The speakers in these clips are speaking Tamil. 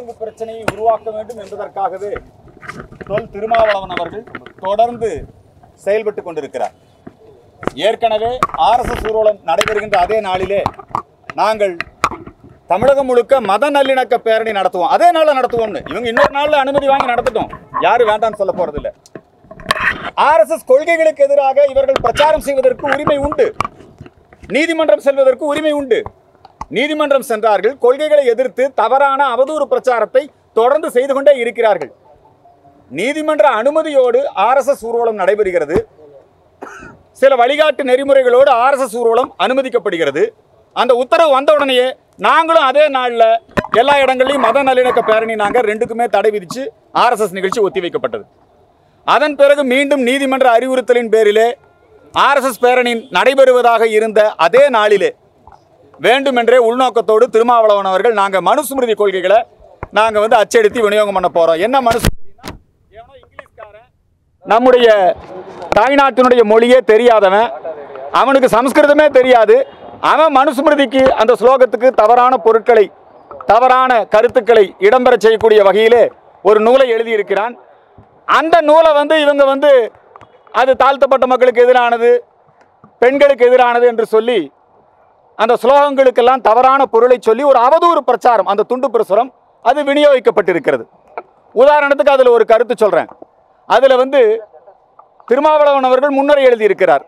ஒழுங்கு பிரச்சனையை உருவாக்க வேண்டும் என்பதற்காகவே தொல் திருமாவளவன் அவர்கள் தொடர்ந்து செயல்பட்டு கொண்டிருக்கிறார் ஏற்கனவே ஆர்எஸ்எஸ் ஊர்வலம் நடைபெறுகின்ற அதே நாளிலே நாங்கள் தமிழகம் முழுக்க மத நல்லிணக்க பேரணி நடத்துவோம் அதே நாளில் நடத்துவோம்னு இவங்க இன்னொரு நாள்ல அனுமதி வாங்கி நடத்தட்டும் யாரும் வேண்டாம்னு சொல்ல போறதில்லை ஆர்எஸ்எஸ் கொள்கைகளுக்கு எதிராக இவர்கள் பிரச்சாரம் செய்வதற்கு உரிமை உண்டு நீதிமன்றம் செல்வதற்கு உரிமை உண்டு நீதிமன்றம் சென்றார்கள் கொள்கைகளை எதிர்த்து தவறான அவதூறு பிரச்சாரத்தை தொடர்ந்து செய்து கொண்டே இருக்கிறார்கள் நீதிமன்ற அனுமதியோடு ஆர்எஸ்எஸ் ஊர்வலம் நடைபெறுகிறது சில வழிகாட்டு நெறிமுறைகளோடு ஆர்எஸ்எஸ் ஊர்வலம் அனுமதிக்கப்படுகிறது அந்த உத்தரவு வந்த உடனேயே நாங்களும் அதே நாளில் எல்லா இடங்கள்லையும் மத நல்லிணக்க பேரணி நாங்கள் ரெண்டுக்குமே தடை விதித்து ஆர்எஸ்எஸ் நிகழ்ச்சி ஒத்திவைக்கப்பட்டது அதன் பிறகு மீண்டும் நீதிமன்ற அறிவுறுத்தலின் பேரிலே ஆர்எஸ்எஸ் பேரணி நடைபெறுவதாக இருந்த அதே நாளிலே வேண்டுமென்றே உள்நோக்கத்தோடு திருமாவளவன் அவர்கள் நாங்கள் மனுஸ்மிருதி கொள்கைகளை நாங்கள் வந்து அச்சடித்து விநியோகம் பண்ண போகிறோம் என்ன மனுஸ்மிருதினா எவனோ இங்கிலீஷ்காரன் நம்முடைய தாய்நாட்டினுடைய மொழியே தெரியாதவன் அவனுக்கு சமஸ்கிருதமே தெரியாது அவன் மனுஸ்மிருதிக்கு அந்த ஸ்லோகத்துக்கு தவறான பொருட்களை தவறான கருத்துக்களை இடம்பெற செய்யக்கூடிய வகையிலே ஒரு நூலை எழுதியிருக்கிறான் அந்த நூலை வந்து இவங்க வந்து அது தாழ்த்தப்பட்ட மக்களுக்கு எதிரானது பெண்களுக்கு எதிரானது என்று சொல்லி அந்த ஸ்லோகங்களுக்கெல்லாம் தவறான பொருளை சொல்லி ஒரு அவதூறு பிரச்சாரம் அந்த துண்டு பிரசுரம் அது விநியோகிக்கப்பட்டிருக்கிறது உதாரணத்துக்கு அதில் ஒரு கருத்து சொல்கிறேன் அதில் வந்து திருமாவளவன் அவர்கள் முன்னுரை எழுதியிருக்கிறார்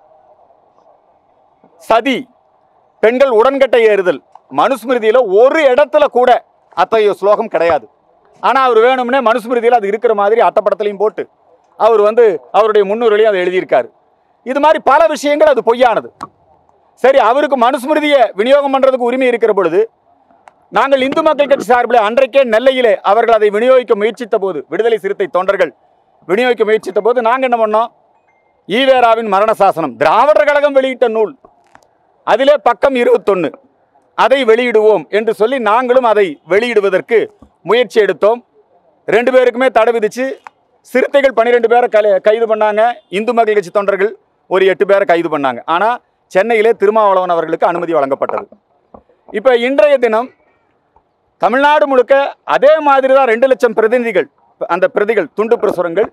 சதி பெண்கள் உடன்கட்டை ஏறுதல் மனுஸ்மிருதியில் ஒரு இடத்துல கூட அத்தகைய ஸ்லோகம் கிடையாது ஆனால் அவர் வேணும்னே மனுஸ்மிருதியில் அது இருக்கிற மாதிரி அட்டப்படத்துலையும் போட்டு அவர் வந்து அவருடைய முன்னுரையிலையும் அதை எழுதியிருக்காரு இது மாதிரி பல விஷயங்கள் அது பொய்யானது சரி அவருக்கு மனுஸ்மிருதியை விநியோகம் பண்ணுறதுக்கு உரிமை இருக்கிற பொழுது நாங்கள் இந்து மக்கள் கட்சி சார்பில் அன்றைக்கே நெல்லையிலே அவர்கள் அதை விநியோகிக்க முயற்சித்த போது விடுதலை சிறுத்தை தொண்டர்கள் விநியோகிக்க முயற்சித்த போது நாங்கள் என்ன பண்ணோம் ஈவேராவின் மரண சாசனம் திராவிடர் கழகம் வெளியிட்ட நூல் அதிலே பக்கம் இருபத்தொன்று அதை வெளியிடுவோம் என்று சொல்லி நாங்களும் அதை வெளியிடுவதற்கு முயற்சி எடுத்தோம் ரெண்டு பேருக்குமே தடை விதித்து சிறுத்தைகள் பன்னிரெண்டு பேரை கலை கைது பண்ணாங்க இந்து மக்கள் கட்சி தொண்டர்கள் ஒரு எட்டு பேரை கைது பண்ணாங்க ஆனால் சென்னையிலே திருமாவளவன் அவர்களுக்கு அனுமதி வழங்கப்பட்டது இப்போ இன்றைய தினம் தமிழ்நாடு முழுக்க அதே மாதிரி தான் ரெண்டு லட்சம் பிரதிநிதிகள் அந்த பிரதிகள் துண்டு பிரசுரங்கள்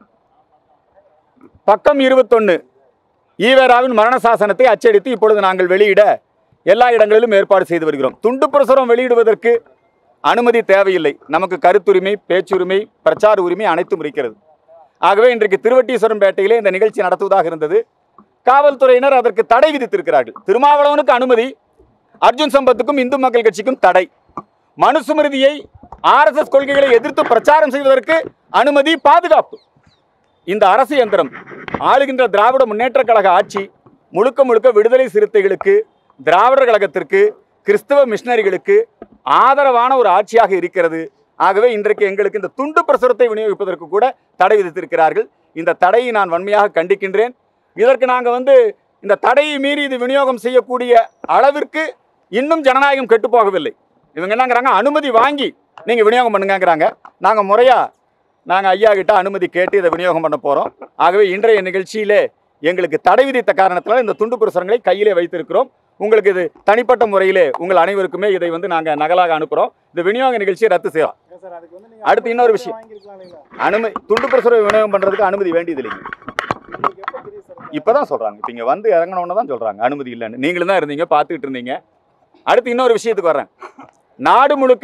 பக்கம் இருபத்தொன்று ஈவேராவின் மரண சாசனத்தை அச்சடித்து இப்பொழுது நாங்கள் வெளியிட எல்லா இடங்களிலும் ஏற்பாடு செய்து வருகிறோம் துண்டு பிரசுரம் வெளியிடுவதற்கு அனுமதி தேவையில்லை நமக்கு கருத்துரிமை பேச்சுரிமை பிரச்சார உரிமை அனைத்தும் இருக்கிறது ஆகவே இன்றைக்கு திருவட்டீஸ்வரம் பேட்டையிலே இந்த நிகழ்ச்சி நடத்துவதாக இருந்தது காவல்துறையினர் அதற்கு தடை விதித்திருக்கிறார்கள் திருமாவளவனுக்கு அனுமதி அர்ஜுன் சம்பத்துக்கும் இந்து மக்கள் கட்சிக்கும் தடை மனுஸ்மிருதியை ஆர்எஸ்எஸ் கொள்கைகளை எதிர்த்து பிரச்சாரம் செய்வதற்கு அனுமதி பாதுகாப்பு இந்த அரசு இயந்திரம் ஆளுகின்ற திராவிட முன்னேற்ற கழக ஆட்சி முழுக்க முழுக்க விடுதலை சிறுத்தைகளுக்கு திராவிடர் கழகத்திற்கு கிறிஸ்தவ மிஷனரிகளுக்கு ஆதரவான ஒரு ஆட்சியாக இருக்கிறது ஆகவே இன்றைக்கு எங்களுக்கு இந்த துண்டு பிரசுரத்தை விநியோகிப்பதற்கு கூட தடை விதித்திருக்கிறார்கள் இந்த தடையை நான் வன்மையாக கண்டிக்கின்றேன் இதற்கு நாங்கள் வந்து இந்த தடையை மீறி இது விநியோகம் செய்யக்கூடிய அளவிற்கு இன்னும் ஜனநாயகம் கெட்டு போகவில்லை இவங்க என்னங்கிறாங்க அனுமதி வாங்கி நீங்கள் விநியோகம் பண்ணுங்கங்கிறாங்க நாங்கள் முறையாக நாங்கள் ஐயா கிட்ட அனுமதி கேட்டு இதை விநியோகம் பண்ண போகிறோம் ஆகவே இன்றைய நிகழ்ச்சியிலே எங்களுக்கு தடை விதித்த காரணத்தினால் இந்த துண்டு பிரசுரங்களை கையிலே வைத்திருக்கிறோம் உங்களுக்கு இது தனிப்பட்ட முறையிலே உங்கள் அனைவருக்குமே இதை வந்து நாங்கள் நகலாக அனுப்புகிறோம் இந்த விநியோக நிகழ்ச்சியை ரத்து செய்யலாம் சார் அதுக்கு வந்து நீங்க அடுத்து இன்னொரு விஷயம். வாங்கியிருக்கலாம் இல்லைங்களா அனுமதி துண்டு பிரசுரம் விநியோகம் பண்ணுறதுக்கு அனுமதி வேண்டியது இல்லைங்க உங்களுக்கு எப்போ தெரியும் சார் இப்போ தான் சொல்கிறாங்க இப்போ இங்கே வந்து இறங்கினோன்னு தான் சொல்கிறாங்க அனுமதி இல்லைன்னு நீங்களும் தான் இருந்தீங்க பார்த்துக்கிட்டு இருந்தீங்க அடுத்து இன்னொரு விஷயத்துக்கு வர்றேன் நாடு முழுக்க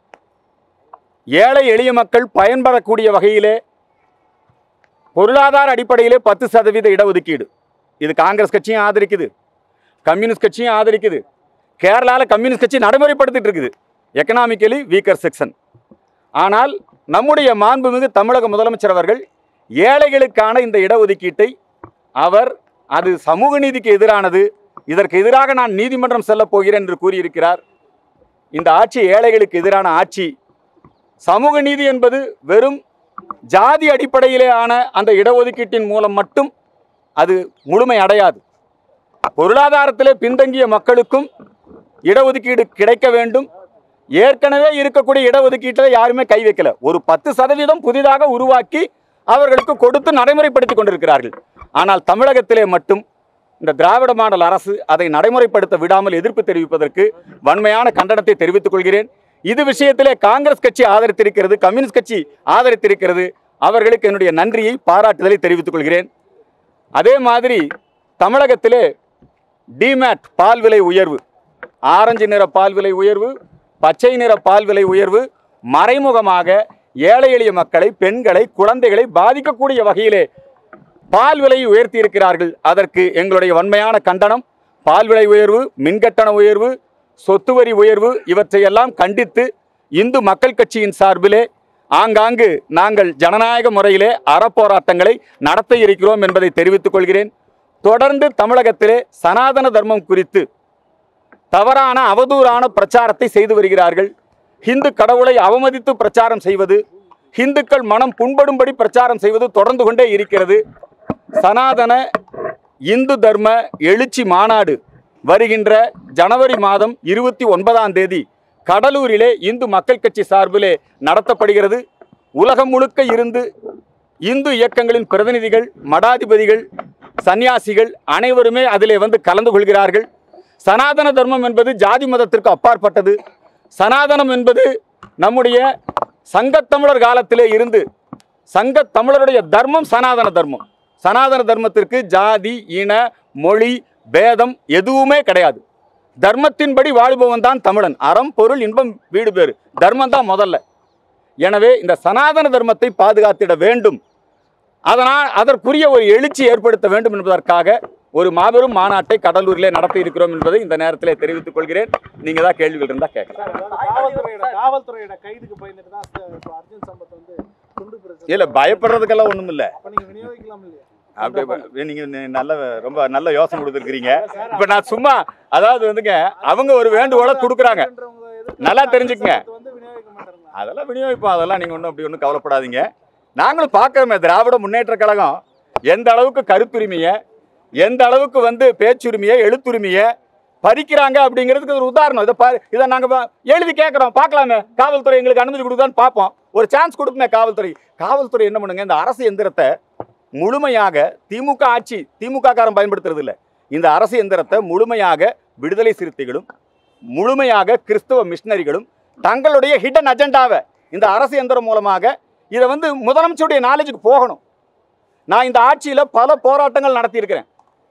ஏழை எளிய மக்கள் பயன்படக்கூடிய வகையிலே பொருளாதார அடிப்படையிலே பத்து சதவீத இடஒதுக்கீடு இது காங்கிரஸ் கட்சியும் ஆதரிக்குது கம்யூனிஸ்ட் கட்சியும் ஆதரிக்குது கேரளாவில் கம்யூனிஸ்ட் கட்சி நடைமுறைப்படுத்திட்டு இருக்குது எக்கனாமிக்கலி வீக்கர் செக்ஷன் ஆனால் நம்முடைய மாண்புமிகு தமிழக முதலமைச்சர் அவர்கள் ஏழைகளுக்கான இந்த இடஒதுக்கீட்டை அவர் அது சமூக நீதிக்கு எதிரானது இதற்கு எதிராக நான் நீதிமன்றம் செல்லப் போகிறேன் என்று கூறியிருக்கிறார் இந்த ஆட்சி ஏழைகளுக்கு எதிரான ஆட்சி சமூக நீதி என்பது வெறும் ஜாதி அடிப்படையிலே ஆன அந்த இடஒதுக்கீட்டின் மூலம் மட்டும் அது முழுமை அடையாது பொருளாதாரத்திலே பின்தங்கிய மக்களுக்கும் இடஒதுக்கீடு கிடைக்க வேண்டும் ஏற்கனவே இருக்கக்கூடிய இடஒதுக்கீட்டில் யாருமே கை வைக்கல ஒரு பத்து சதவீதம் புதிதாக உருவாக்கி அவர்களுக்கு கொடுத்து நடைமுறைப்படுத்தி கொண்டிருக்கிறார்கள் ஆனால் தமிழகத்திலே மட்டும் இந்த திராவிட மாடல் அரசு அதை நடைமுறைப்படுத்த விடாமல் எதிர்ப்பு தெரிவிப்பதற்கு வன்மையான கண்டனத்தை தெரிவித்துக் கொள்கிறேன் இது விஷயத்திலே காங்கிரஸ் கட்சி ஆதரித்திருக்கிறது கம்யூனிஸ்ட் கட்சி ஆதரித்திருக்கிறது அவர்களுக்கு என்னுடைய நன்றியை பாராட்டுதலை தெரிவித்துக் கொள்கிறேன் அதே மாதிரி தமிழகத்திலே டிமேட் பால் விலை உயர்வு ஆரஞ்சு நிற பால் விலை உயர்வு பச்சை நிற பால் விலை உயர்வு மறைமுகமாக ஏழை எளிய மக்களை பெண்களை குழந்தைகளை பாதிக்கக்கூடிய வகையிலே பால் விலையை உயர்த்தி இருக்கிறார்கள் அதற்கு எங்களுடைய வன்மையான கண்டனம் பால் விலை உயர்வு மின்கட்டண உயர்வு சொத்து வரி உயர்வு இவற்றையெல்லாம் கண்டித்து இந்து மக்கள் கட்சியின் சார்பிலே ஆங்காங்கு நாங்கள் ஜனநாயக முறையிலே அறப்போராட்டங்களை நடத்த இருக்கிறோம் என்பதை தெரிவித்துக் கொள்கிறேன் தொடர்ந்து தமிழகத்திலே சனாதன தர்மம் குறித்து தவறான அவதூறான பிரச்சாரத்தை செய்து வருகிறார்கள் ஹிந்து கடவுளை அவமதித்து பிரச்சாரம் செய்வது ஹிந்துக்கள் மனம் புண்படும்படி பிரச்சாரம் செய்வது தொடர்ந்து கொண்டே இருக்கிறது சனாதன இந்து தர்ம எழுச்சி மாநாடு வருகின்ற ஜனவரி மாதம் இருபத்தி ஒன்பதாம் தேதி கடலூரிலே இந்து மக்கள் கட்சி சார்பிலே நடத்தப்படுகிறது உலகம் முழுக்க இருந்து இந்து இயக்கங்களின் பிரதிநிதிகள் மடாதிபதிகள் சன்னியாசிகள் அனைவருமே அதிலே வந்து கலந்து கொள்கிறார்கள் சனாதன தர்மம் என்பது ஜாதி மதத்திற்கு அப்பாற்பட்டது சனாதனம் என்பது நம்முடைய சங்கத்தமிழர் காலத்திலே இருந்து சங்கத் தமிழருடைய தர்மம் சனாதன தர்மம் சனாதன தர்மத்திற்கு ஜாதி இன மொழி பேதம் எதுவுமே கிடையாது தர்மத்தின்படி வாழ்பவன் தான் தமிழன் அறம் பொருள் இன்பம் வீடு பேறு தர்மம் தான் முதல்ல எனவே இந்த சனாதன தர்மத்தை பாதுகாத்திட வேண்டும் அதனால் அதற்குரிய ஒரு எழுச்சி ஏற்படுத்த வேண்டும் என்பதற்காக ஒரு மாபெரும் மாநாட்டை கடலூரிலே நடத்த இருக்கிறோம் என்பதை இந்த நேரத்திலே தெரிவித்துக் கொள்கிறேன் நீங்க தான் கேள்விகள் இருந்தா கேட்கலாம் சார், அதாவது காவல்துறையோட காவல்துறையோட கைதுக்கு பயந்துட்டு தான் சார் இப்போ அர்ஜுன் சம்பத் வந்து துண்டு பிரச்சனை இல்ல பயப்படுறதுக்கெல்லாம் ஒண்ணும் இல்ல அப்ப நீங்க விநியோகிக்கலாம் இல்லையா அப்படியே நீங்க நி- நல்ல ரொம்ப நல்ல யோசனை கொடுத்துருக்கீங்க இப்ப நான் சும்மா அதாவது வந்துங்க அவங்க ஒரு வேண்டுகோளை கொடுக்குறாங்க அப்படின்றவங்க எதிர்த்து நல்லா அர்ஜுன் தெரிஞ்சுக்கங்க. சம்பத் வந்து விநியோகிக்க மாட்டாருங்களா அதெல்லாம் விநியோகிப்போம் அதெல்லாம் நீங்கள் ஒன்றும் அப்படி ஒன்றும் கவலைப்படாதீங்க நாங்களும் பார்க்குறோமே திராவிட முன்னேற்ற கழகம் எந்த அளவுக்கு கருத்துரிமையை எந்த அளவுக்கு வந்து பேச்சுரிமையை எழுத்துரிமையை பறிக்கிறாங்க அப்படிங்கிறதுக்கு ஒரு உதாரணம் இதை பாரு இதை நாங்கள் எழுதி கேட்குறோம் பார்க்கலாமே காவல்துறை எங்களுக்கு அனுமதி கொடுக்குதான்னு பார்ப்போம் ஒரு சான்ஸ் கொடுக்குமே காவல்துறை காவல்துறை என்ன பண்ணுங்க இந்த அரசு எந்திரத்தை முழுமையாக திமுக ஆட்சி திமுக காரன் பயன்படுத்துறது இல்லை இந்த அரசு எந்திரத்தை முழுமையாக விடுதலை சிறுத்தைகளும் முழுமையாக கிறிஸ்தவ மிஷினரிகளும் தங்களுடைய ஹிடன் அஜெண்டாவை இந்த அரசு எந்திரம் மூலமாக இதை வந்து முதலமைச்சருடைய நாலேஜுக்கு போகணும் நான் இந்த ஆட்சியில் பல போராட்டங்கள் நடத்தியிருக்கிறேன்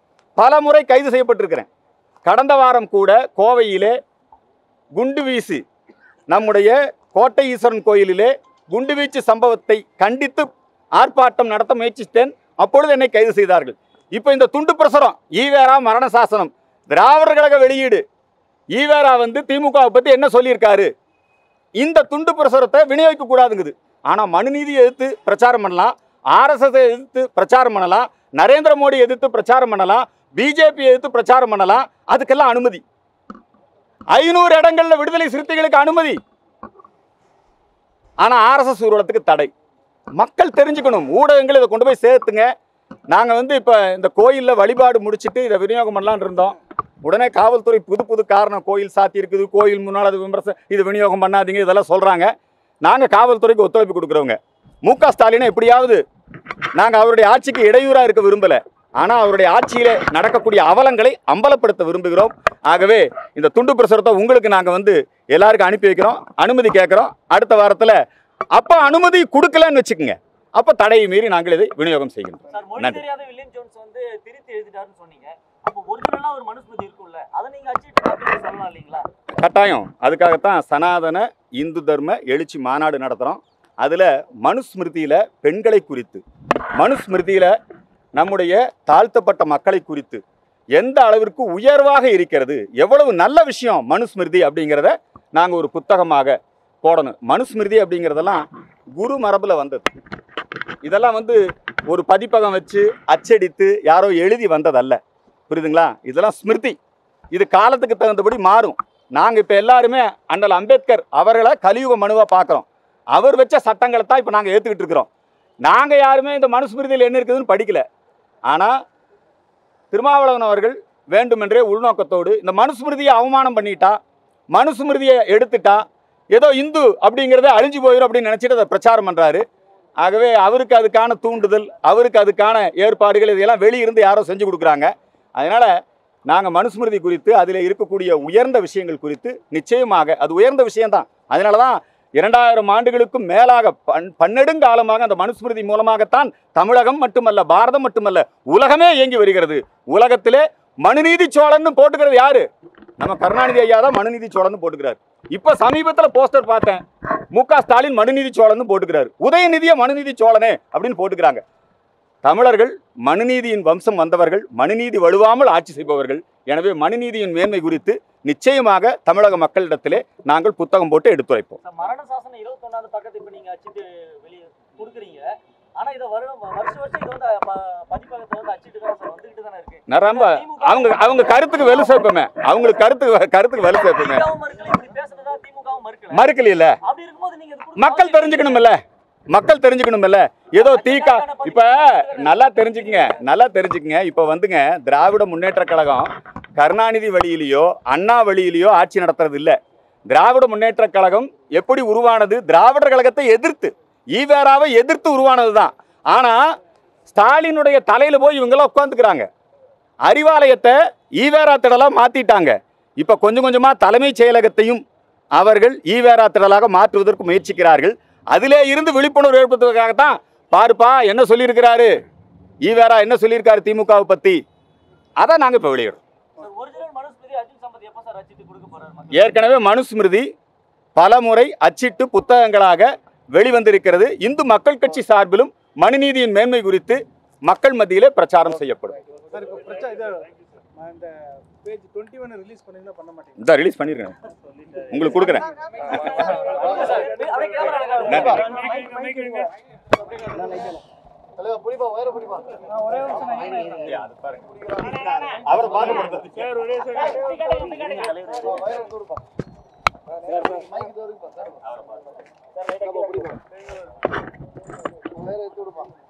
பல முறை கைது செய்யப்பட்டிருக்கிறேன் கடந்த வாரம் கூட கோவையிலே குண்டு வீசி நம்முடைய கோட்டை ஈஸ்வரன் கோயிலிலே குண்டு வீச்சு சம்பவத்தை கண்டித்து ஆர்ப்பாட்டம் நடத்த முயற்சித்தேன் அப்பொழுது என்னை கைது செய்தார்கள் இப்போ இந்த துண்டு பிரசுரம் ஈவேரா மரண சாசனம் திராவிடர் கழக வெளியீடு ஈவேரா வந்து திமுகவை பற்றி என்ன சொல்லியிருக்காரு இந்த துண்டு பிரசுரத்தை விநியோகிக்க கூடாதுங்குது ஆனால் மனுநீதியை எதிர்த்து பிரச்சாரம் பண்ணலாம் ஆர்எஸ்எஸ் எதிர்த்து பிரச்சாரம் பண்ணலாம் நரேந்திர மோடி எதிர்த்து பிரச்சாரம் பண்ணலாம் பிஜேபி எதிர்த்து பிரச்சாரம் பண்ணலாம் அதுக்கெல்லாம் அனுமதி ஐநூறு இடங்கள்ல விடுதலை சிறுத்தைகளுக்கு அனுமதி ஆனா ஆர்எஸ்எஸ் ஊர்வலத்துக்கு தடை மக்கள் தெரிஞ்சுக்கணும் ஊடகங்கள் இதை கொண்டு போய் சேர்த்துங்க நாங்கள் வந்து இப்போ இந்த கோயிலில் வழிபாடு முடிச்சிட்டு இதை விநியோகம் பண்ணலான்னு இருந்தோம் உடனே காவல்துறை புது புது காரணம் கோயில் சாத்தி இருக்குது கோயில் முன்னால் அது விமர்சனம் இது விநியோகம் பண்ணாதீங்க இதெல்லாம் சொல்கிறாங்க நாங்கள் காவல்துறைக்கு ஒத்துழைப்பு கொடுக்குறவங்க மு க ஸ்டாலினை எப்படியாவது நாங்கள் அவருடைய ஆட்சிக்கு இடையூறாக இருக்க விரும்பலை ஆனால் அவருடைய ஆட்சியிலே நடக்கக்கூடிய அவலங்களை அம்பலப்படுத்த விரும்புகிறோம் ஆகவே இந்த துண்டு பிரசுரத்தை உங்களுக்கு நாங்கள் வந்து எல்லாருக்கும் அனுப்பி வைக்கிறோம் அனுமதி கேட்குறோம் அடுத்த வாரத்தில் அப்போ அனுமதி கொடுக்கலன்னு வச்சுக்கோங்க அப்போ தடையை மீறி நாங்கள் இதை விநியோகம் செய்கிறோம் சார் மொழி நன்றி. தெரியாத வில்லியம் ஜோன்ஸ் வந்து திருத்தி எழுதிட்டாருன்னு சொன்னீங்க அப்போ ஒரிஜினலா ஒரு மனுஸ்மிருதி இருக்கும்ல அதை நீங்க அச்சிட்டு அப்படின்னு சொல்லலாம் இல்லைங்களா கட்டாயம் அதுக்காகத்தான் சனாதன இந்து தர்ம எழுச்சி மாநாடு நடத்துகிறோம் அதில் மனுஸ்மிருதியில் பெண்களை குறித்து மனுஸ்மிருதியில் நம்முடைய தாழ்த்தப்பட்ட மக்களை குறித்து எந்த அளவிற்கு உயர்வாக இருக்கிறது எவ்வளவு நல்ல விஷயம் மனுஸ்மிருதி அப்படிங்கிறத நாங்கள் ஒரு புத்தகமாக போடணும் மனுஸ்மிருதி அப்படிங்கிறதெல்லாம் குரு மரபில் வந்தது இதெல்லாம் வந்து ஒரு பதிப்பகம் வச்சு அச்சடித்து யாரோ எழுதி வந்ததல்ல புரியுதுங்களா இதெல்லாம் ஸ்மிருதி இது காலத்துக்கு தகுந்தபடி மாறும் நாங்கள் இப்போ எல்லாருமே அண்ணல் அம்பேத்கர் அவர்களை கலியுக மனுவாக பார்க்குறோம் அவர் வச்ச சட்டங்களை தான் இப்போ நாங்கள் ஏற்றுக்கிட்டு இருக்கிறோம் நாங்கள் யாருமே இந்த மனுஸ்மிருதியில் என்ன இருக்குதுன்னு படிக்கல ஆனால் திருமாவளவன் அவர்கள் வேண்டுமென்றே உள்நோக்கத்தோடு இந்த மனுஸ்மிருதியை அவமானம் பண்ணிட்டா மனுஸ்மிருதியை எடுத்துட்டா ஏதோ இந்து அப்படிங்கிறத அழிஞ்சு போயிடும் அப்படின்னு நினச்சிட்டு அதை பிரச்சாரம் பண்ணுறாரு ஆகவே அவருக்கு அதுக்கான தூண்டுதல் அவருக்கு அதுக்கான ஏற்பாடுகள் இதையெல்லாம் வெளியிருந்து யாரோ செஞ்சு கொடுக்குறாங்க அதனால் நாங்கள் மனுஸ்மிருதி குறித்து அதில் இருக்கக்கூடிய உயர்ந்த விஷயங்கள் குறித்து நிச்சயமாக அது உயர்ந்த விஷயம்தான் அதனால தான் இரண்டாயிரம் ஆண்டுகளுக்கும் மேலாக பன் பன்னெடுங்காலமாக அந்த மனுஸ்மிருதி மூலமாகத்தான் தமிழகம் மட்டுமல்ல பாரதம் மட்டுமல்ல உலகமே இயங்கி வருகிறது உலகத்திலே மனுநீதி சோழன்னு போட்டுக்கிறது யாரு நம்ம கருணாநிதி ஐயா தான் மனுநீதி சோழன்னு போட்டுக்கிறார் இப்ப சமீபத்துல போஸ்டர் பார்த்தேன் மு க ஸ்டாலின் மனுநீதி சோழன்னு போட்டுக்கிறார் உதயநிதியை மனுநீதி சோழனே அப்படின்னு போட்டுக்கிறாங்க தமிழர்கள் மனுநீதியின் வம்சம் வந்தவர்கள் மனுநீதி வலுவாமல் ஆட்சி செய்பவர்கள் எனவே மனுநீதியின் மேன்மை குறித்து நிச்சயமாக தமிழக மக்களிடத்திலே நாங்கள் புத்தகம் போட்டு எடுத்துரைப்போம் சார், மரண சாசனம் இருபத்தொன்னாவது பக்கத்தை இப்ப நீங்க அச்சிட்டு வெளியே கொடுக்குறீங்க ஆனா இதை வருடம் வருஷம் வருஷம் இது வந்து ப- பதிப்பகத்தை வந்து அச்சிட்டு தான் சார் வந்துகிட்டு தானே இருக்கு நான் ரொம்ப அவங்க அவங்க கருத்துக்கு வலு சேர்ப்போமே அவங்களுக்கு கருத்துக்கு கருத்துக்கு வலு சேர்ப்போமே திமுகவும் மறுக்கல இப்படி பேசுறதா திமுகவும் மறுக்கல மறுக்கலையில அப்படி இருக்கும்போது நீங்க இது கொடுக்க மக்கள் அவசியம் தெரிஞ்சுக்கணும்ல மக்கள் தெரிஞ்சுக்கணும்ல ஏதோ தீக்கா இப்ப நல்லா தெரிஞ்சுக்குங்க நல்லா தெரிஞ்சுக்குங்க இப்ப வந்துங்க திராவிட முன்னேற்ற கழகம் கருணாநிதி வழியிலேயோ அண்ணா வழியிலேயோ ஆட்சி நடத்துறது இல்ல திராவிட முன்னேற்ற கழகம் எப்படி உருவானது திராவிடர் கழகத்தை எதிர்த்து ஈவேராவை எதிர்த்து உருவானது தான் ஆனா ஸ்டாலினுடைய தலையில போய் இவங்கெல்லாம் உட்காந்துக்கிறாங்க அறிவாலயத்தை ஈவேரா திடலா மாத்திட்டாங்க இப்ப கொஞ்சம் கொஞ்சமா தலைமைச் செயலகத்தையும் அவர்கள் ஈவேரா திடலாக மாற்றுவதற்கு முயற்சிக்கிறார்கள் அதிலே இருந்து விழிப்புணர்வு ஏற்படுத்துவதற்காகத்தான் பாருப்பா என்ன சொல்லியிருக்கிறாரு ஈவேரா என்ன சொல்லியிருக்காரு திமுகவை பத்தி அதை நாங்க இப்ப வெளியிடுறோம் சார் ஒரிஜினல் மனுஸ்மிருதி அர்ஜுன் சம்பத் எப்ப சார் அச்சிட்டு கொடுக்க போறாரு மக்களுக்கு? ஏற்கனவே மனுஸ்மிருதி பல முறை அச்சிட்டு புத்தகங்களாக வெளிவந்திருக்கிறது இந்து மக்கள் கட்சி சார்பிலும் மனுநீதியின் மேன்மை குறித்து மக்கள் மத்தியிலே பிரச்சாரம் செய்யப்படும் சார் இப்போ பிரச்சனை இது நான் இந்த பேஜ் டுவெண்ட்டி ஒன் ரிலீஸ் பண்ணீங்கன்னா பண்ண மாட்டேங்க இந்த ரிலீஸ் பண்ணிருக்கேன் உங்களுக்கு கொடுக்குறேன் சார், அப்படியே கேமரா நன்றி. நான் ஒரே ஒரு நிமிஷம் அவரை பார்க்க நான்